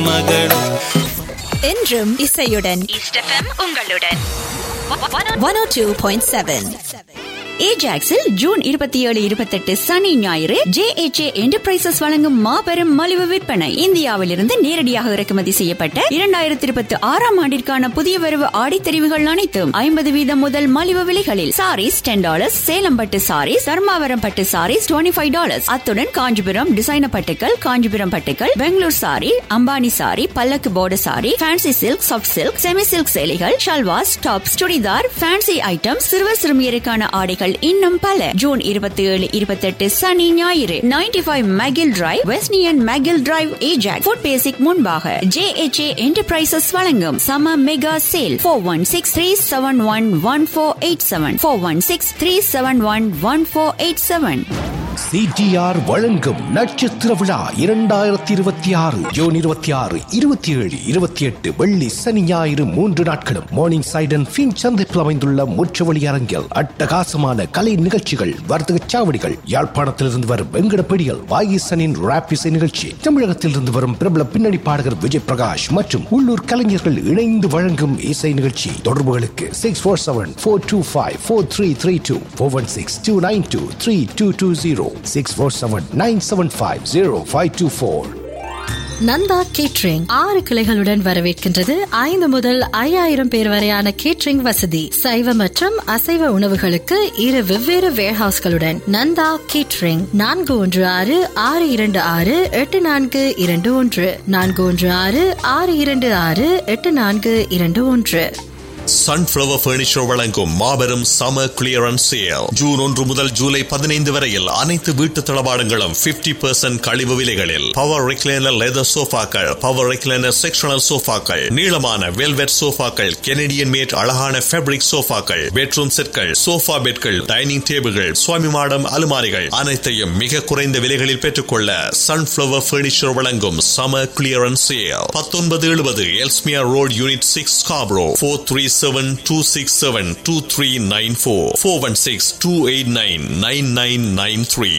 மகளும் என்றும் இசையுடன் ஈஸ்ட் எஃப்எம் உங்களுடன் one O two point seven ஏஜாக்ஸில் ஜூன் இருபத்தி ஏழு இருபத்தெட்டு சனி ஞாயிறு ஜே எச் ஏ என்டர்பிரைசஸ் வழங்கும் மாபெரும் மலிவு விற்பனை இந்தியாவிலிருந்து நேரடியாக இறக்குமதி செய்யப்பட்ட இரண்டாயிரத்தி இருபத்தி ஆறாம் ஆண்டிற்கான புதிய வரவு ஆடித்தெரிவுகள் அனைத்தும் ஐம்பது வீதம் முதல் மலிவு விலைகளில் சாரீஸ் டென் டாலர்ஸ் சேலம் பட்டு சாரீஸ் தர்மாவரம் பட்டு சாரீஸ் டுவெண்ட்டி ஃபைவ் டாலர்ஸ் அத்துடன் காஞ்சிபுரம் டிசைனர் பட்டுக்கள் காஞ்சிபுரம் பட்டுக்கள் பெங்களூர் சாரி அம்பானி சாரி பல்லக்கு board sari fancy silk soft silk semi silk சேலைகள் salwars tops churidar fancy item சிறுவர் சிறுமியருக்கான ஆடைகள் இன்னும் பல ஜூன் இருபத்தி ஏழு இருபத்தெட்டு சனி ஞாயிறு நைன்டி ஃபைவ் மெகில் டிரைவ் வெஸ்னியன் McGill drive Ajax food basic முன்பாக ஜே எச் ஏ என்டர்பிரைசஸ் வழங்கும் சம mega sale four one six three seven one one four eight seven four one six three seven one one four eight seven CTR வழங்கும் நட்சத்திர விழா இரண்டாயிரத்தி இருபத்தி ஆறு June இருபத்தி ஆறு இருபத்தி ஏழு இருபத்தி எட்டு வெள்ளி சனி ஞாயிறு மூன்று நாட்களும் மார்னிங் சைடன் பின் சந்திப்பில் அமைந்துள்ள முற்றவழி அரங்கில் அட்டகாசமான கலை நிகழ்ச்சிகள் வர்த்தக சாவடிகள் யாழ்ப்பாணத்திலிருந்து வரும் வெங்கடப்படிகள் வாயிசனின் ராப் இசை நிகழ்ச்சி தமிழகத்திலிருந்து வரும் பிரபல பின்னணி பாடகர் விஜய் பிரகாஷ் மற்றும் உள்ளூர் கலைஞர்கள் இணைந்து வழங்கும் இசை நிகழ்ச்சி தொடர்புகளுக்கு six four seven four two five four three three two four one six two nine two three two two zero six four seven nine seven five zero five two four Nanda catering ஆறு கிளைகளுடன் வரவேற்கின்றது ஐந்து முதல் ஐயாயிரம் பேர் வரையான catering வசதி சைவ மற்றும் அசைவ உணவுகளுக்கு இரு வெவ்வேறு வேர்ஹவுஸ்களுடன் நந்தா கேட்ரிங் நான்கு ஒன்று ஆறு ஆறு இரண்டு ஆறு எட்டு நான்கு இரண்டு ஒன்று நான்கு ஒன்று ஆறு ஆறு இரண்டு ஆறு எட்டு நான்கு இரண்டு ஒன்று சன்ஃபிளவர் பர்னிச்சர் வழங்கும் மாபெரும் சம கிளியரன்ஸ் சேல் ஜூன் ஒன்று முதல் ஜூலை பதினைந்து வரையில் அனைத்து வீட்டு தளபாடங்களும் 50% பெர்சன்ட் கழிவு விலைகளில் பவர் ரெக்லைனர் லெதர் சோஃபாக்கள் பவர் ரெக்லைனர் செக்ஷனல் சோஃபாக்கள் நீளமான வெல்வெட் சோஃபாக்கள் கெனடியன் மேட் அழகான ஃபேப்ரிக் சோஃபாக்கள் பெட்ரூம் செட்கள் சோஃபா பெட்கள் டைனிங் டேபிள்கள் சுவாமி மாடம் அலுமாரிகள் அனைத்தையும் மிக குறைந்த விலைகளில் பெற்றுக்கொள்ள சன்ஃபிளவர் பர்னிச்சர் வழங்கும் சம கிளியரன்ஸ் சேல் பத்தொன்பது எழுபது எல்ஸ்மியா ரோட் யூனிட் சிக்ஸ் காப்ரோ four three seven two six seven two three nine four four one six two eight nine nine nine nine three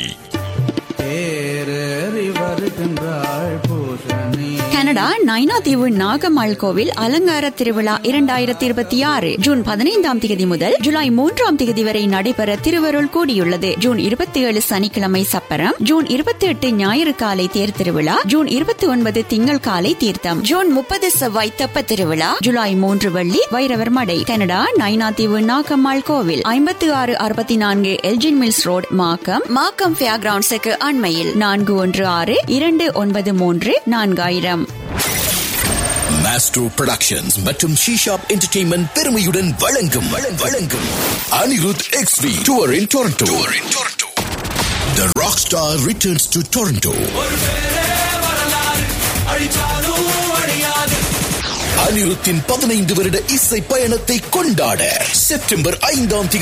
தேரறி வருகின்றாள் பூஷணி கனடா நைனாதீவு நாகம்மாள் கோவில் அலங்கார திருவிழா இரண்டாயிரத்தி இருபத்தி ஆறு ஜூன் பதினைந்தாம் தேதி முதல் ஜூலை மூன்றாம் தேதி வரை நடைபெற திருவருள் கூடியுள்ளது ஜூன் இருபத்தி ஏழு சனிக்கிழமை சப்பரம் ஜூன் இருபத்தி எட்டு ஞாயிறு காலை தேர் திருவிழா ஜூன் இருபத்தி ஒன்பது திங்கள் காலை தீர்த்தம் ஜூன் முப்பது செவ்வாய் தெப்ப திருவிழா ஜூலை மூன்று வெள்ளி வைரவர் மடை கனடா நைனாதீவு நாகம்மாள் கோவில் ஐம்பத்தி ஆறு அறுபத்தி நான்கு Elgin Mills road Markham Markham fair கிரவுண்ட்ஸுக்கு அண்மையில் நான்கு ஒன்று ஆறு இரண்டு ஒன்பது மூன்று நான்காயிரம் மாஸ்டர் புரொடக்ஷன்ஸ் மற்றும் ஷீஷாப் என்டர்டெயின்மெண்ட் பெருமையுடன் வழங்கும் வழங்கும் Anirudh X V tour in Toronto The Rockstar returns to Toronto. அனிருத்தின் பதினைந்து வருட இசை பயணத்தை கொண்டாட செப்டம்பர் ஐந்தாம் தேதி